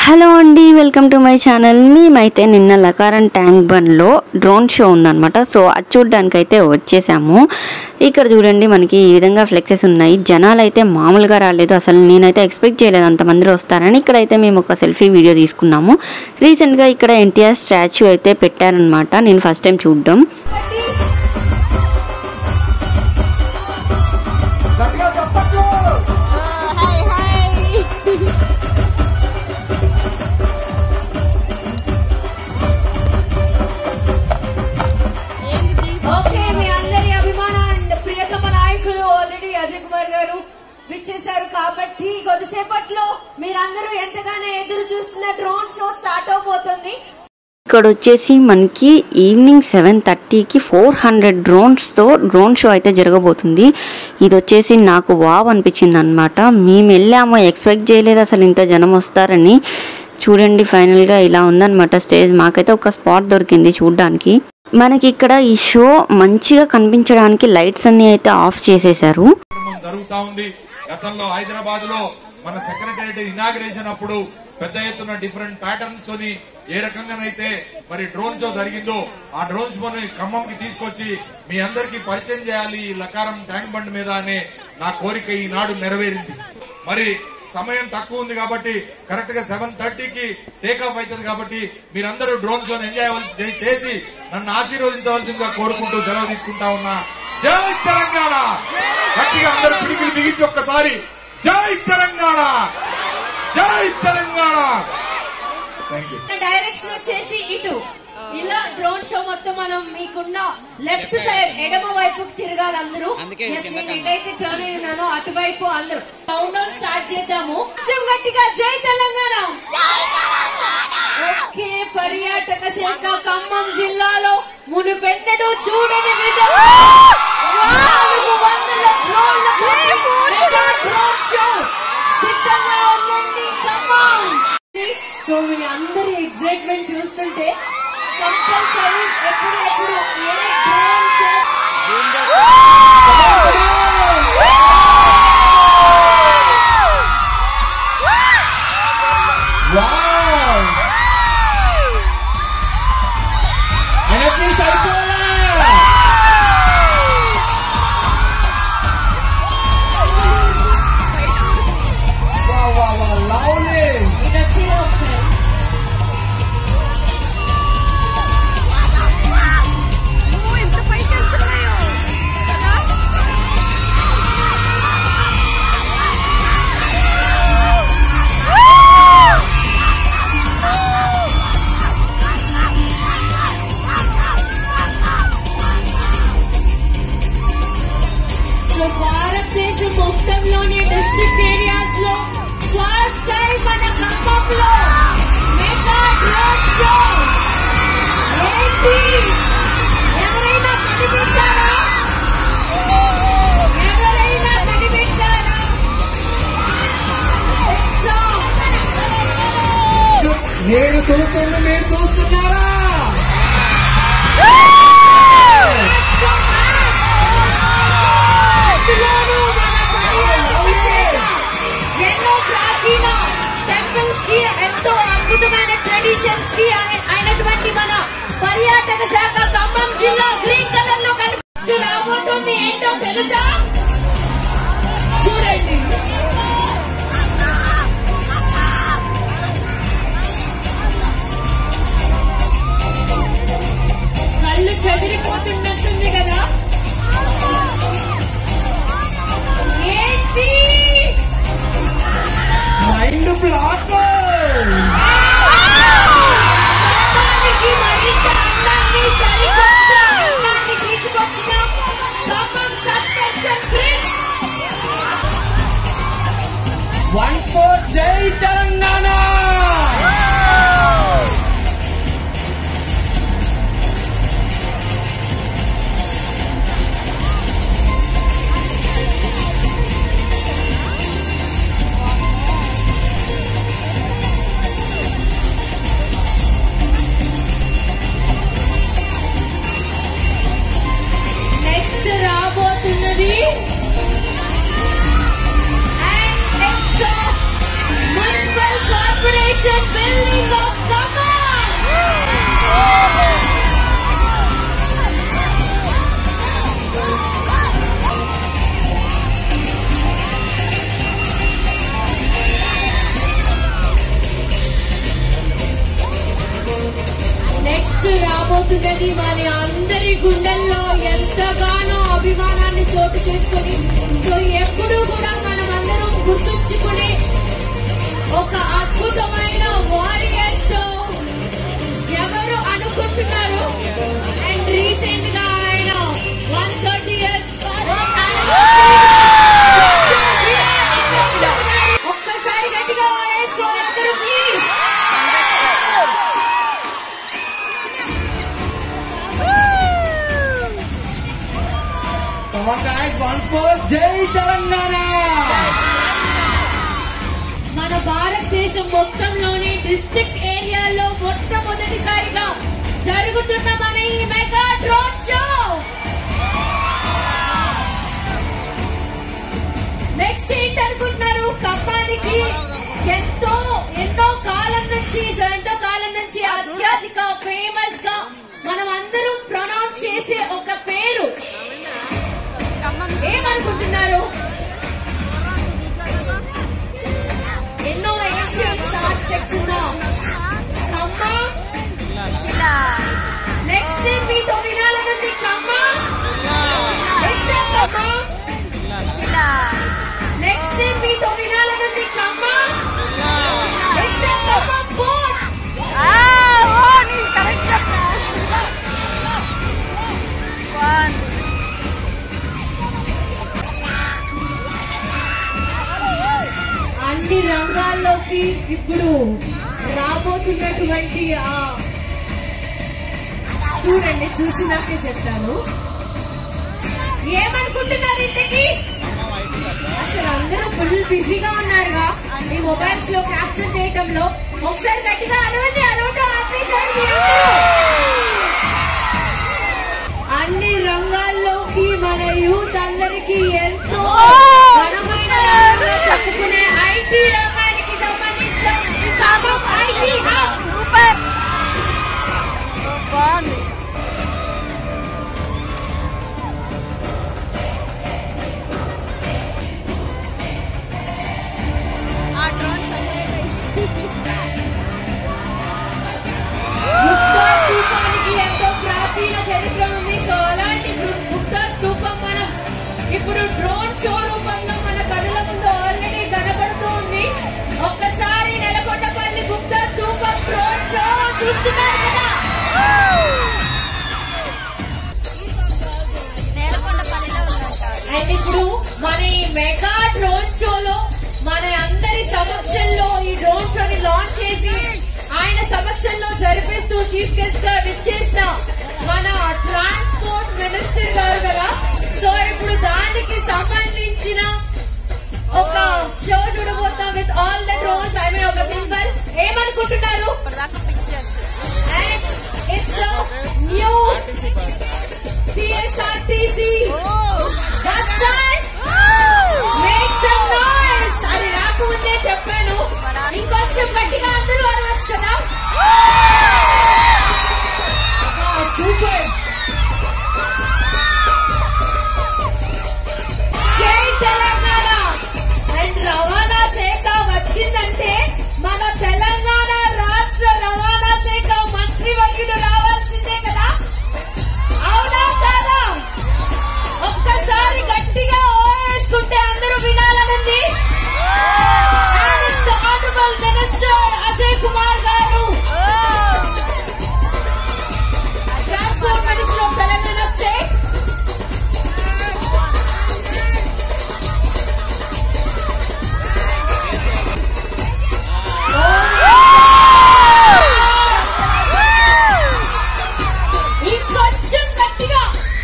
Hello అండి welcome to my channel మేమైతే నిన్న లకారం ట్యాంక్ బండ్లో డ్రోన్ షో ఉందన్నమాట సో అది చూడడానికి అయితే వచ్చేసాము ఇక్కడ చూడండి మనకి ఈ విధంగా ఫ్లెక్సెస్ ఉన్నాయి జనాలు అయితే మామూలుగా రాలేదు అసలు నేనైతే ఎక్స్పెక్ట్ చేయలేదు అంతమంది వస్తారని ఇక్కడైతే మేము ఒక సెల్ఫీ వీడియో తీసుకున్నాము రీసెంట్గా ఇక్కడ ఎన్టీఆర్ స్టాచ్యూ అయితే పెట్టారనమాట నేను ఫస్ట్ టైం చూడడం గట్టిగా చెప్పట్లు హాయ్ హాయ్ ఏంది ఓకే మీ అందరి అభిమాన అండ్ ప్రియతమ నాయకులు ఆల్రెడీ అజయ్ కుమార్ గారు విచ్చేశారు కాబట్టి కొద్దిసేపట్లో మీరందరూ ఎంతగానో ఎదురు చూస్తున్న డ్రోన్ షో స్టార్ట్ అవబోతుంది ఇక్కడ వచ్చేసి మనకి ఈవినింగ్ సెవెన్ థర్టీకి ఫోర్ హండ్రెడ్ డ్రోన్స్తో డ్రోన్ షో అయితే జరగబోతుంది ఇది వచ్చేసి నాకు వావ్ అనిపించింది అనమాట మేము వెళ్ళాము ఎక్స్పెక్ట్ చేయలేదు అసలు ఇంత జనం వస్తారని చూడండి ఫైనల్గా ఇలా ఉందన్నమాట స్టేజ్ మాకైతే ఒక స్పాట్ దొరికింది చూడడానికి మనకి ఇక్కడ ఈ షో మంచిగా కనిపించడానికి లైట్స్ అన్ని అయితే ఆఫ్ చేసేశారు కార్యక్రమం జరుగుతా ఉంది గతంలో హైదరాబాద్ లో మన సెక్రటరియట్ ఇనాగ్రేషన్ అప్పుడు పెద్ద ఎత్తున డిఫరెంట్ ప్యాటర్న్స్ తోని ఏ రకంగానైతే మరి డ్రోన్ షో జరిగిందో ఆ డ్రోన్ షోని ఖమ్మంకి తీసుకొచ్చి మీ అందరికీ పరిచయం చేయాలి ఈ లకారం ట్యాంక్ బండ్ మీద అనే నా కోరిక ఈనాడు నెరవేరింది మరి సమయం తక్కువ ఉంది కాబట్టి కరెక్ట్ గా సెవెన్ థర్టీకి టేక్ ఆఫ్ అవుతుంది కాబట్టి మీరందరూ డ్రోన్ షోని ఎంజాయ్ అవ్వాల్సి- చేసి నన్ను ఆశీర్వదించవలసిందిగా కోరుకుంటూ సెలవు తీసుకుంటా ఉన్నా జై తెలంగాణ గట్టిగా అందరూ పిడికిలు బిగించి ఒక్కసారి జై తెలంగాణ జై తెలంగాణ థ్యాంక్ యూ డైరెక్షన్ వచ్చేసి ఇటు ఇలా డ్రోన్ షో మొత్తం మనం మీకున్న లెఫ్ట్ సైడ్ ఎడమ వైపుకి తిరగాలి అందరూ అందుకే Yes, కింద నేను కన్నా. ఎటైతే టర్న్ అయినానో అటువైపు అందరూ కౌంట్ డౌన్ స్టార్ట్ చేద్దాము కొంచెం గట్టిగా జై తెలంగాణ ఓకే పర్యాటక శాఖ ఖమ్మం జిల్లాలో మునుపెన్నడూ చూడని విధంగా నాలుగు వందల డ్రోన్లతో మెగా డ్రోన్ షో సిద్ధంగా ఉండండి ఖమ్మం సో మీ అందరి ఎగ్జైట్మెంట్ చూస్తుంటే కంపల్సరీ ఎప్పుడు ఎప్పుడు ఏ డ్రోన్ షో వావ్ ఎనర్జీ సరిపోలే వావ్ వావ్ వావ్ లవ్లీ ఇది వచ్చి ఒకసారి ఎంత పైకి వెళ్తున్నాయో కదా సో భారతదేశం మొత్తంలోని డిస్ట్రిక్ట్ ఏరియాస్ లో ఫస్ట్ టైం మన ఖమ్మంలో మెగా డ్రోన్ షో ఏంటి ఎవరైనా కనిపెట్టారా ఎవరైనా కనిపెట్టారా సో నేను చూస్తున్నా మీరు చూస్తున్నారా అందులోనూ మన పర్యాటక శాఖ ఎన్నో ప్రాచీన టెంపుల్స్ కి ఎంతో అద్భుతమైన ట్రెడిషన్స్ కి అయి- అయినటువంటి మన పర్యాటక శాఖ ఖమ్మం జిల్లా గ్రీన్ కలర్ లో కనిపిస్తూ రాబోతుంది ఏంటో తెలుసా చూడండి కళ్ళు చెదిరిపోతున్నట్టుంది కదా ఏంటి మైండ్ బ్లాక్ ఖమ్మానికి మరింత అందాన్ని సరికొత్త అందాన్ని తీసుకొచ్చిన Khammam suspension bridge nation building of Khammam. Next రాబోతున్నది మన అందరి గుండెల్లో ఎంతగానో అభిమానాన్ని చోటు చేసుకొని సో ఎప్పుడూ కూడా మనం అందరం గుర్తుంచుకునే ఒక అద్భుతమైన వారియర్ షో ఎవరు అనుకుంటున్నారు అండ్ రీసెంట్ గా ఆయన వన్ థర్టీ ఒక్కసారి గట్టిగా వేసుకోవాలి అందరూ please Come on guys, once more. Jai Telangana! మన భారతదేశం మొత్తంలోని డిస్ట్రిక్ట్ ఏరియాలో మొట్టమొదటిసారిగా జరుగుతున్న మన ఈ మెగా డ్రోన్ షో నెక్స్ట్ ఏంటనుకుంటున్నారు ఖమ్మానికి ఎంతో ఎన్నో కాలం నుంచి ఎంతో కాలం నుంచి అత్యధిక ఫేమస్ గా మనం అందరం ప్రొనౌన్స్ చేసే ఒక పేరు ఏమనుకుంటున్నారు ఎన్నో ఏషియన్స్ ఆర్కిటెక్ట్స్ కూడా కమ్మ నెక్స్ట్ మీతో వినాలనుంది కమ్మ ఎగ్జామ్ కమ్మ నెక్స్ట్ మీతో వినాలనుంది కమ్మ ఎగ్జామ్ కమ్మ ఫోర్ అన్ని రంగాల్లోకి ఇప్పుడు రాబోతున్నటువంటి ఆ చూడండి చూసినాకే చెప్తాను ఏమనుకుంటున్నారు ఇంతకి అసలు అందరూ ఫుల్ బిజీగా ఉన్నారుగా మీ మొబైల్స్ లో క్యాప్చర్ చేయటంలో ఒకసారి గట్టిగా అరవండి అరవటం ఆపేశారు మీరందరూ. అన్ని రంగాల్లోకి మన యూత్ అందరికి ఎంతో ఘనమైన రంగంగా చెప్పుకునే ఐటీ రంగానికి సంబంధించిన ఖమ్మం ఐటీ హబ్ సూపర్ బాగుంది ఆ డ్రోన్ సెపరేట్ గుప్తా స్తూపానికి ఎంతో ప్రాచీన చరిత్ర ఉంది సో అలాంటి గు- గుప్తా స్తూపం మనం ఇప్పుడు డ్రోన్ షో రూపంలో మన కళ్ళ ముందు ఆల్రెడీ కనబడుతూ ఉంది ఒక్కసారి నెలకొండపల్లి గుప్తా స్తూపం డ్రోన్ షో చూస్తున్నారు కదా నేలకొండ పనిలో ఉందంట అండ్ ఇప్పుడు మన ఈ మెగా డ్రోన్ షోలో మన అందరి సమక్షంలో ఈ డ్రోన్ షోని లాంచ్ చేసి ఆయన సమక్షంలో జరిపిస్తూ చీఫ్ గెస్ట్ గా విచ్చేసిన మన ట్రాన్స్పోర్ట్ మినిస్టర్ గారు కదా సో ఇప్పుడు దానికి సంబంధించిన ఒక షో చూడబోతాం with all the drones I mean ఒక సింబల్ ఏమనుకుంటున్నారు ఇప్పటిదాకా pictures and it's new TSRTC bus stand make some noise అది రాకముందే చెప్పాను ఇంకొంచెం గట్టిగా అందరూ అరవచ్చు కదా సూపర్ జై తెలంగాణ అండ్ రవాణా శాఖ వచ్చిందంటే మన తెలంగాణ రాష్ట్ర రవాణా శాఖ మంత్రివర్యుడు రావాల్సిందే కదా అవునా కాదా ఒక్కసారి గట్టిగా ఓవేసుకుంటే అందరూ వినాలనుంది ఆనరబుల్ మినిస్టర్ అజయ్ కుమార్ గారు transport minister of Telangana state ఇంకొంచెం గట్టిగా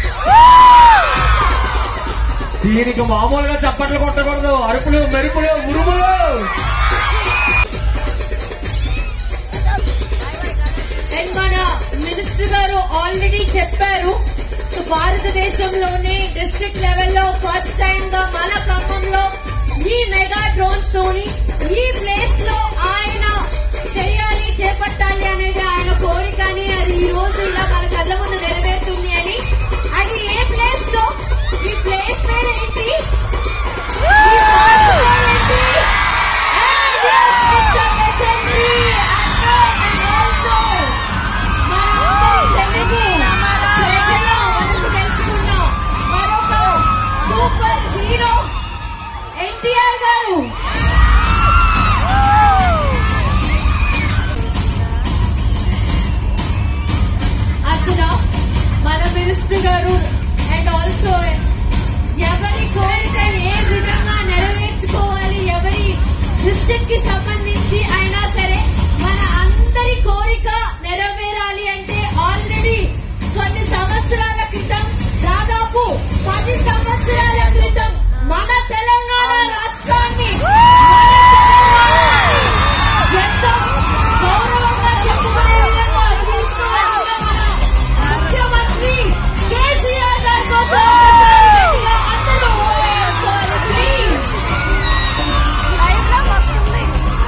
దీనికి మామూలుగా చప్పట్లు కొట్టకూడదు అరుపులు మెరుపులు ఉరుములు అండ్ మన మినిస్టర్ గారు ఆల్రెడీ చెప్పారు సో భారతదేశంలోనే డిస్ట్రిక్ట్ లెవెల్లో ఫస్ట్ టైం గా మన ఖమ్మంలో ఈ మెగా డ్రోన్స్ తోని ఈ ప్లేస్ లో ఆయన సంబంధించి అయినా సరే మన అందరి కోరిక నెరవేరాలి అంటే ఆల్రెడీ కొన్ని సంవత్సరాల క్రితం దాదాపు పది సంవత్సరాల క్రితం మన తెలంగాణ రాష్ట్రాన్ని ఎంతో గౌరవంగా చెప్పుకునే విధంగా తీసుకువచ్చిన మన ముఖ్యమంత్రి కేసీఆర్ గారి కోసం ఒకసారి గట్టిగా అందరూ ఓవేసుకోవాలి ప్లీజ్ లైవ్ లో వస్తుంది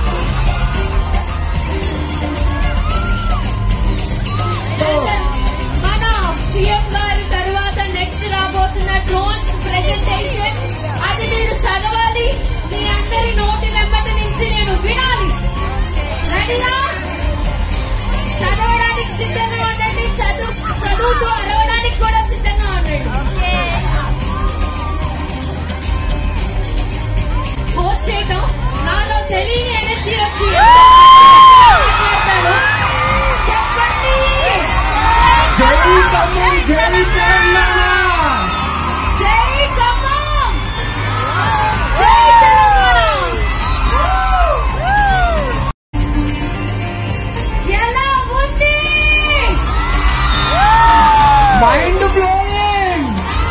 మన సీఎం గారి తర్వాత నెక్స్ట్ రాబోతున్న డ్రోన్స్ ప్రెజెంటేషన్ అది మీరు చదవాలి మీ అందరి నోటి వెంబటి నుంచి నేను వినాలి రెడీనా చదవడానికి సిద్ధంగా ఉండండి చదువు చదువుతూ అరవడానికి కూడా సిద్ధంగా ఉండండి ఓకే పోస్ట్ చేయటం నాలో తెలియని ఎనర్జీ వచ్చి మాట్లాడతాను చెప్పండి జై ఖమ్మం జై తెలంగాణ జై ఖమ్మం జై తెలంగాణ ఎలా ఉంది మైండ్ బ్లోయింగ్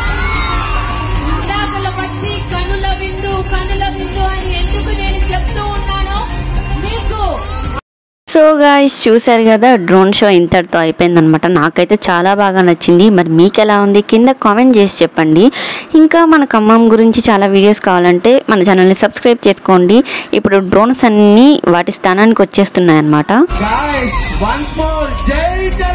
ఇందాకల బట్టి కనుల విందు కనుల విందు అని ఎందుకు నేను చెప్తూ ఉన్నానో మీకు సో గాయస్ చూశారు కదా డ్రోన్ షో ఇంతటితో అయిపోయిందనమాట నాకైతే చాలా బాగా నచ్చింది మరి మీకు ఎలా ఉంది కింద కామెంట్ చేసి చెప్పండి ఇంకా మన ఖమ్మం గురించి చాలా వీడియోస్ కావాలంటే మన ఛానల్ని సబ్స్క్రైబ్ చేసుకోండి ఇప్పుడు డ్రోన్స్ అన్నీ వాటి స్థానానికి వచ్చేస్తున్నాయి అన్నమాట గాయ్స్ వన్స్ మోర్ జై తెలంగాణ